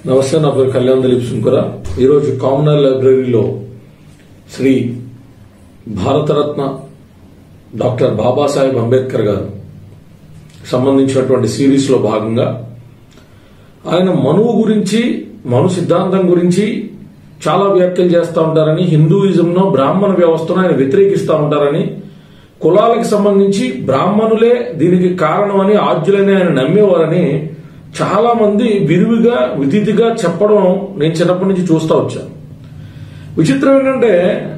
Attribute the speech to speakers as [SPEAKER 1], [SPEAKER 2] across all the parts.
[SPEAKER 1] నమస్తే నా పేరు కళ్యాణ్ దిలీప్ సుంకర ఈరోజు కామనల్ లైబ్రరీలో శ్రీ భారతరత్న డాక్టర్ బాబాసాహెబ్ అంబేద్కర్ గారు సంబంధించినటువంటి సిరీస్ లో భాగంగా ఆయన మనువు గురించి మను సిద్ధాంతం గురించి చాలా వ్యాఖ్యలు చేస్తూ ఉంటారని హిందూయిజంను బ్రాహ్మణ వ్యవస్థను ఆయన వ్యతిరేకిస్తూ ఉంటారని కులాలకు సంబంధించి బ్రాహ్మణులే దీనికి కారణం అని ఆద్యులని ఆయన నమ్మేవారని చాలా మంది విరివిగా విధిగా చెప్పడం నేను చిన్నప్పటి నుంచి చూస్తూ వచ్చాను విచిత్రం ఏంటంటే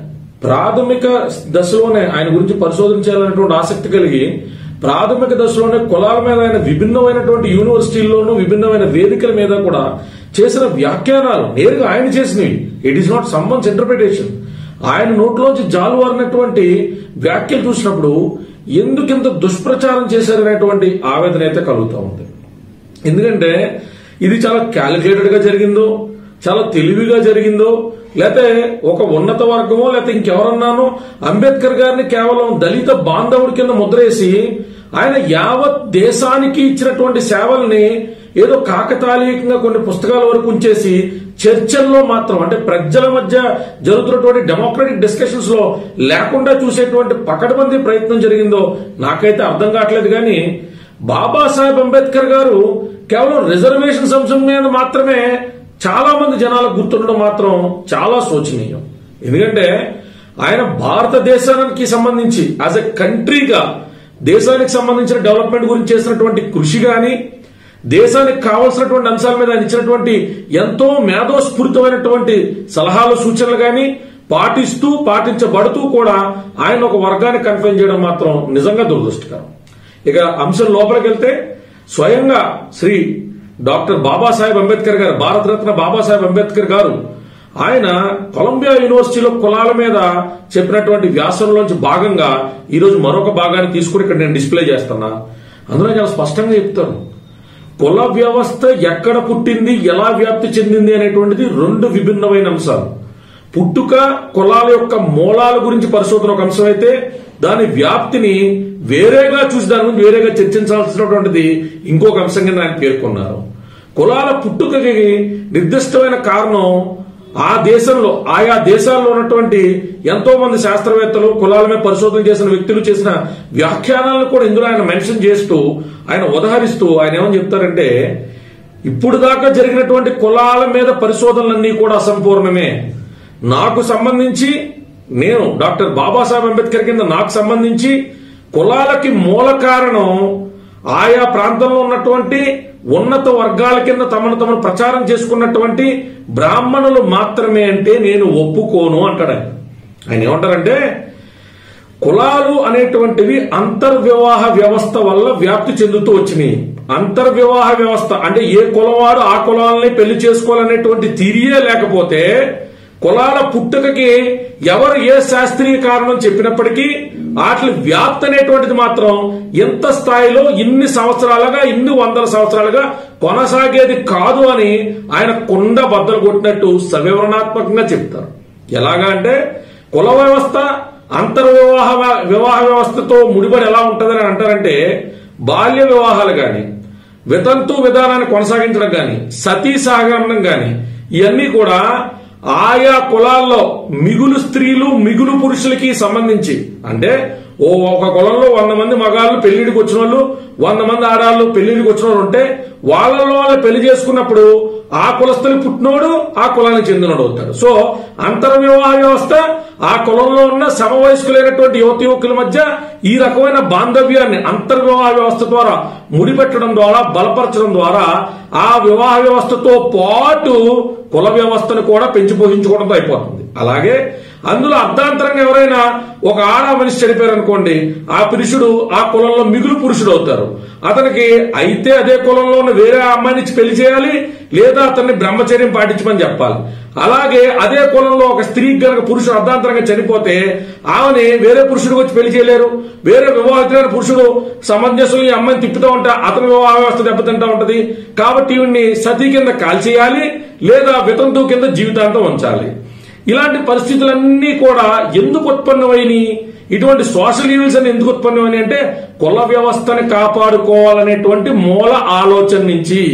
[SPEAKER 1] ప్రాథమిక దశలోనే ఆయన గురించి పరిశోధన చేయాలనేటువంటి ఆసక్తి కలిగి ప్రాథమిక దశలోనే కులాల మీద ఆయన విభిన్నమైనటువంటి యూనివర్సిటీల్లోనూ విభిన్నమైన వేదికల మీద కూడా చేసిన వ్యాఖ్యానాలు నేరుగా ఆయన చేసినవి it is not someone's interpretation ఆయన నోట్లోంచి జాలువారినటువంటి వ్యాఖ్యలు చూసినప్పుడు ఎందుకింత దుష్ప్రచారం చేశారనేటువంటి ఆవేదన అయితే కలుగుతూ ఉంది ఎందుకంటే ఇది చాలా క్యాలిక్యులేటెడ్ గా జరిగిందో చాలా తెలివిగా జరిగిందో లేకపోతే ఒక ఉన్నత వర్గమో లేకపోతే ఇంకెవరన్నానో అంబేద్కర్ గారిని కేవలం దళిత బాంధవుడి కింద ముద్రేసి ఆయన యావత్ దేశానికి ఇచ్చినటువంటి సేవల్ని ఏదో కాకతాళీయంగా కొన్ని పుస్తకాల వరకు ఉంచేసి చర్చల్లో మాత్రం అంటే ప్రజల మధ్య జరుగుతున్నటువంటి డెమోక్రటిక్ డిస్కషన్స్ లో లేకుండా చూసేటువంటి పకడ్బందీ ప్రయత్నం జరిగిందో నాకైతే అర్థం కావట్లేదు కానీ బాబాసాహెబ్ అంబేద్కర్ గారు కేవలం రిజర్వేషన్ అంశం మీద మాత్రమే చాలా మంది జనాలకు గుర్తుండడం మాత్రం చాలా శోచనీయం ఎందుకంటే ఆయన భారతదేశానికి సంబంధించి యాజ్ ఎ కంట్రీగా దేశానికి సంబంధించిన డెవలప్మెంట్ గురించి చేసినటువంటి కృషి గాని దేశానికి కావాల్సినటువంటి అంశాల మీద ఆయన ఇచ్చినటువంటి ఎంతో మేధోస్ఫూరితమైనటువంటి సలహాలు సూచనలు గాని పాటిస్తూ పాటించబడుతూ కూడా ఆయన ఒక వర్గాన్ని కన్ఫైన్ చేయడం మాత్రం నిజంగా దురదృష్టకరం ఇక అంశం లోపలికి వెళ్తే స్వయంగా శ్రీ డాక్టర్ బాబాసాహెబ్ అంబేద్కర్ గారు భారతరత్న బాబాసాహెబ్ అంబేద్కర్ గారు ఆయన కొలంబియా యూనివర్సిటీలో కులాల మీద చెప్పినటువంటి వ్యాసంలోంచి భాగంగా ఈరోజు మరొక భాగాన్ని తీసుకుని ఇక్కడ నేను డిస్ప్లే చేస్తున్నా అందులో చాలా స్పష్టంగా చెప్తాను కుల వ్యవస్థ ఎక్కడ పుట్టింది ఎలా వ్యాప్తి చెందింది అనేటువంటిది రెండు విభిన్నమైన అంశాలు పుట్టుక కులాల యొక్క మూలాల గురించి పరిశోధన ఒక అంశం అయితే దాని వ్యాప్తిని వేరేగా చూసి దాని గురించి వేరేగా చర్చించాల్సినటువంటిది ఇంకొక అంశం కింద ఆయన పేర్కొన్నారు కులాల పుట్టుకకి నిర్దిష్టమైన కారణం ఆ దేశంలో ఆయా దేశాల్లో ఉన్నటువంటి ఎంతో మంది శాస్త్రవేత్తలు కులాల మీద పరిశోధన చేసిన వ్యక్తులు చేసిన వ్యాఖ్యానాలను కూడా ఇందులో ఆయన మెన్షన్ చేస్తూ ఆయన ఉదహరిస్తూ ఆయన ఏమని చెప్తారంటే ఇప్పుడు దాకా జరిగినటువంటి కులాల మీద పరిశోధనలన్నీ కూడా అసంపూర్ణమే నాకు సంబంధించి నేను డాక్టర్ బాబాసాహెబ్ అంబేద్కర్ కింద నాకు సంబంధించి కులాలకి మూల కారణం ఆయా ప్రాంతంలో ఉన్నటువంటి ఉన్నత వర్గాల కింద తమను తమను ప్రచారం చేసుకున్నటువంటి బ్రాహ్మణులు మాత్రమే అంటే నేను ఒప్పుకోను అంటాడు ఆయన ఆయన ఏమంటారంటే కులాలు అనేటువంటివి అంతర్వివాహ వ్యవస్థ వల్ల వ్యాప్తి చెందుతూ వచ్చినాయి అంతర్వివాహ వ్యవస్థ అంటే ఏ కులవాడు ఆ కులాలని పెళ్లి చేసుకోవాలనేటువంటి తీరియే లేకపోతే కులాల పుట్టుకకి ఎవరు ఏ శాస్త్రీయ కారణం చెప్పినప్పటికీ వాటి వ్యాప్తి అనేటువంటిది మాత్రం ఎంత స్థాయిలో ఇన్ని సంవత్సరాలుగా ఇన్ని వందల సంవత్సరాలుగా కొనసాగేది కాదు అని ఆయన కుండ బద్దలు కొట్టినట్టు సవివరణాత్మకంగా చెప్తారు ఎలాగా అంటే కుల వ్యవస్థ అంతర్వివాహ వివాహ వ్యవస్థతో ముడిపడి ఎలా ఉంటుందని అంటారంటే బాల్య వివాహాలు గాని వితంతు విధానాన్ని కొనసాగించడం గాని సతీ సహగమనం గాని ఇవన్నీ కూడా ఆయా కులాల్లో మిగులు స్త్రీలు మిగులు పురుషులకి సంబంధించి అంటే ఓ ఒక కులంలో వంద మంది మగాళ్ళు పెళ్లిడికి వచ్చిన వాళ్ళు వంద మంది ఆడాళ్ళు పెళ్లిడికి వచ్చిన వాళ్ళు ఉంటే వాళ్ళలో వాళ్ళు పెళ్లి చేసుకున్నప్పుడు ఆ కులస్తులు పుట్టినోడు ఆ కులానికి చెందినోడు అవుతాడు సో అంతర్వివాహ వ్యవస్థ ఆ కులంలో ఉన్న సమవయస్కులైనటువంటి యువత యువకుల మధ్య ఈ రకమైన బాంధవ్యాన్ని అంతర్వివాహ వ్యవస్థ ద్వారా ముడిపెట్టడం ద్వారా బలపరచడం ద్వారా ఆ వివాహ వ్యవస్థతో పాటు కుల వ్యవస్థను కూడా పెంచి పోషించుకోవడంతో అయిపోతుంది అలాగే అందులో అర్ధాంతరంగా ఎవరైనా ఒక ఆడ మనిషి చనిపోయారు అనుకోండి ఆ పురుషుడు ఆ కులంలో మిగులు పురుషుడు అవుతారు అతనికి అయితే అదే కులంలో ఉన్న వేరే అమ్మాయిని ఇచ్చి పెళ్లి చేయాలి లేదా అతన్ని బ్రహ్మచర్యం పాటించమని చెప్పాలి అలాగే అదే కులంలో ఒక స్త్రీకి గనక పురుషుడు అర్ధాంతరంగా చనిపోతే ఆమెని వేరే పురుషుడు వచ్చి పెళ్లి చేయలేరు వేరే వివాహితులైన పురుషుడు సమంజసం ఈ అమ్మాయిని తిప్పుతూ ఉంటే అతని వివాహ వ్యవస్థ దెబ్బతింటా ఉంటది కాబట్టి ఈవిడ్ని సతీ కింద కాల్చేయాలి లేదా వితంతు కింద జీవితాంతం ఉంచాలి ఇలాంటి పరిస్థితులన్నీ కూడా ఎందుకు ఉత్పన్నమైనవి ఇటువంటి సోషల్ ఈవిల్స్ అని ఎందుకు ఉత్పన్నమైనవి అంటే కుల వ్యవస్థని కాపాడుకోవాలనేటువంటి మూల ఆలోచన నుంచి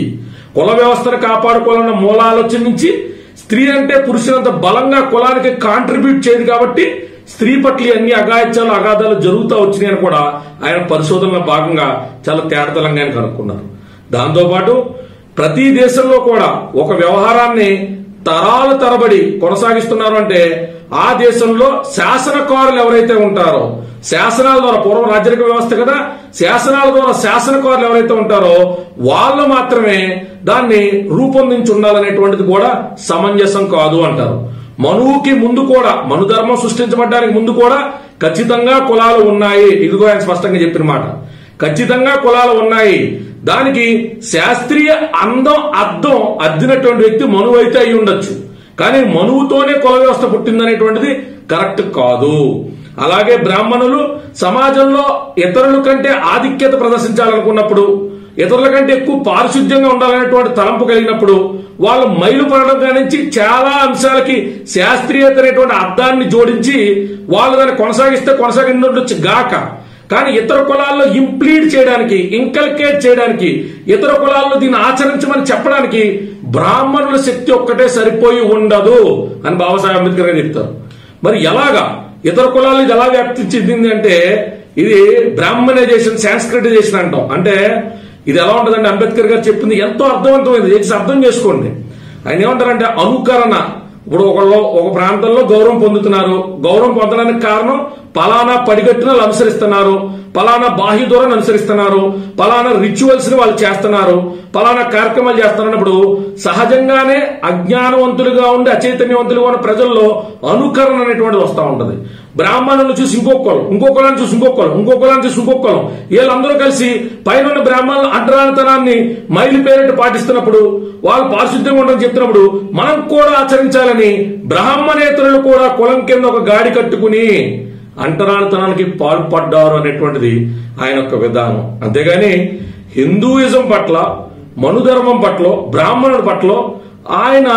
[SPEAKER 1] కుల వ్యవస్థను కాపాడుకోవాలన్న మూల ఆలోచన నుంచి స్త్రీ అంటే పురుషులంత బలంగా కులానికి కాంట్రిబ్యూట్ చేయదు కాబట్టి స్త్రీ పట్ల ఈ అన్ని అగాయత్యాలు అగాధాలు జరుగుతూ వచ్చినాయని కూడా ఆయన పరిశోధనలో భాగంగా చాలా తేటతలంగా ఆయన కనుక్కున్నారు దాంతోపాటు ప్రతి దేశంలో కూడా ఒక వ్యవహారాన్ని తరాల తరబడి కొనసాగిస్తున్నారు అంటే ఆ దేశంలో శాసనకారులు ఎవరైతే ఉంటారో శాసనాల ద్వారా పూర్వం రాజరిక వ్యవస్థ కదా శాసనాల ద్వారా శాసనకారులు ఎవరైతే ఉంటారో వాళ్ళు మాత్రమే దాన్ని రూపొందించి ఉండాలనేటువంటిది కూడా సమంజసం కాదు అంటారు మనువుకి ముందు కూడా మను ధర్మం సృష్టించబడడానికి ముందు కూడా ఖచ్చితంగా కులాలు ఉన్నాయి ఇదిగో ఆయన స్పష్టంగా చెప్పిన మాట ఖచ్చితంగా కులాలు ఉన్నాయి దానికి శాస్త్రీయ అందం అర్థం అద్దినటువంటి వ్యక్తి మనువు అయితే అయి ఉండొచ్చు కానీ మనువుతోనే కుల వ్యవస్థ పుట్టిందనేటువంటిది కరెక్ట్ కాదు అలాగే బ్రాహ్మణులు సమాజంలో ఇతరుల కంటే ఆధిక్యత ప్రదర్శించాలనుకున్నప్పుడు ఇతరుల కంటే ఎక్కువ పారిశుద్ధ్యంగా ఉండాలనేటువంటి తలంపు కలిగినప్పుడు వాళ్ళు మైలు పడడం నుంచి చాలా అంశాలకి శాస్త్రీయత అనేటువంటి అర్థాన్ని జోడించి వాళ్ళు దాన్ని కొనసాగిస్తే కొనసాగించవచ్చు గాక కానీ ఇతర కులాల్లో ఇంప్లీడ్ చేయడానికి ఇంకల్కేట్ చేయడానికి ఇతర కులాల్లో దీన్ని ఆచరించమని చెప్పడానికి బ్రాహ్మణుల శక్తి ఒక్కటే సరిపోయి ఉండదు అని బాబాసాహెబ్ అంబేద్కర్ గారు చెప్తారు మరి ఎలాగా ఇతర కులాలు ఇది ఎలా వ్యాప్తి చెందింది అంటే ఇది బ్రాహ్మణైజేషన్ సాంస్క్రిటైజేషన్ అంటాం అంటే ఇది ఎలా ఉంటుందంటే అంబేద్కర్ గారు చెప్పింది ఎంతో అర్థవంతమైంది చేసి అర్థం చేసుకోండి ఆయన ఏమంటారంటే అనుకరణ ఇప్పుడు ఒకళ్ళు ఒక ప్రాంతంలో గౌరవం పొందుతున్నారు గౌరవం పొందడానికి కారణం పలానా పడిగట్టును అనుసరిస్తున్నారు పలానా బాహ్య దూరాన్ని అనుసరిస్తున్నారు పలానా రిచువల్స్ ని వాళ్ళు చేస్తున్నారు పలానా కార్యక్రమాలు చేస్తున్నప్పుడు సహజంగానే అజ్ఞానవంతులుగా ఉండి అచైతన్యవంతులుగా ఉన్న ప్రజల్లో అనుకరణ అనేటువంటిది వస్తూ ఉంటది బ్రాహ్మణులను చూసి ఇంకొకరు ఇంకొకరిని చూసి ఇంకొకరు ఇంకొకరిని చూసి ఇంకొకరు వీళ్ళందరూ కలిసి పైన ఉన్న బ్రాహ్మణుల అంటరానితనాన్ని మైలు పేరెట్టు పాటిస్తున్నప్పుడు వాళ్ళు పారిశుద్ధ్యంగా ఉండని చెప్తున్నప్పుడు మనం కూడా ఆచరించాలని బ్రాహ్మణేతరులు కూడా కులం కింద ఒక గాడి కట్టుకుని అంటరానితనానికి పాల్పడ్డారు అనేటువంటిది ఆయన యొక్క విధానం అంతేగాని హిందూయిజం పట్ల మనుధర్మం పట్ల బ్రాహ్మణుడి పట్ల ఆయన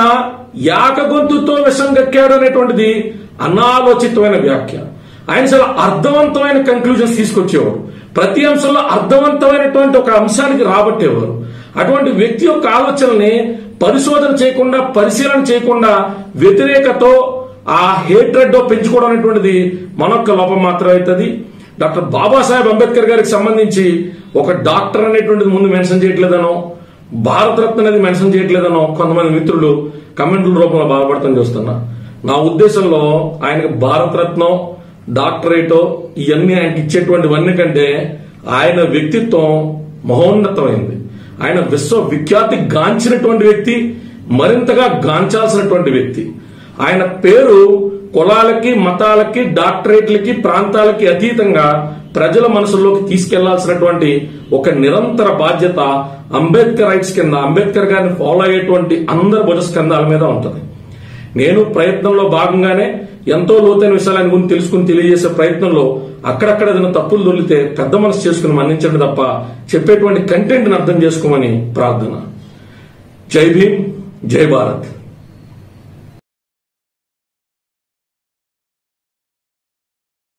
[SPEAKER 1] యాకగొంతుతో విషం కక్కాడు అనేటువంటిది అనాలోచితమైన వ్యాఖ్య ఆయన చాలా అర్థవంతమైన కంక్లూజన్స్ తీసుకొచ్చేవాడు ప్రతి అంశంలో అర్థవంతమైనటువంటి ఒక అంశానికి రాబట్టేవారు అటువంటి వ్యక్తి యొక్క ఆలోచనల్ని పరిశోధన చేయకుండా పరిశీలన చేయకుండా వ్యతిరేకతో ఆ హేట్రెడ్ పెంచుకోవడం అనేటువంటిది మనొక్క లోపం మాత్రమే అవుతుంది డాక్టర్ బాబాసాహెబ్ అంబేద్కర్ గారికి సంబంధించి ఒక డాక్టర్ అనేటువంటిది ముందు మెన్షన్ చేయట్లేదనో భారతరత్న అనేది మెన్షన్ చేయట్లేదనో కొంతమంది మిత్రులు కమెంట్ల రూపంలో బాధపడతాం చూస్తున్నా నా ఉద్దేశంలో ఆయనకు భారతరత్నం డాక్టరేటో ఇవన్నీ ఆయనకి ఇచ్చేటువంటివన్నీ కంటే ఆయన వ్యక్తిత్వం మహోన్నతమైంది ఆయన విశ్వవిఖ్యాతి గాంచినటువంటి వ్యక్తి మరింతగా గాంచాల్సినటువంటి వ్యక్తి ఆయన పేరు కులాలకి మతాలకి డాక్టరేట్లకి ప్రాంతాలకి అతీతంగా ప్రజల మనసుల్లోకి తీసుకెళ్లాల్సినటువంటి ఒక నిరంతర బాధ్యత అంబేద్కర్ రైట్స్ కింద అంబేద్కర్ గారిని ఫాలో అయ్యేటువంటి అందరి భుజస్కంధాల మీద ఉంటుంది నేను ప్రయత్నంలో భాగంగానే ఎంతో లోతైన విషయాలను గురించి తెలుసుకుని తెలియజేసే ప్రయత్నంలో అక్కడక్కడ ఏదైనా తప్పులు దొరికితే పెద్ద మనసు చేసుకుని మన్నించండి తప్ప చెప్పేటువంటి కంటెంట్ని అర్థం చేసుకోమని ప్రార్థన జై భీమ్ జై భారత్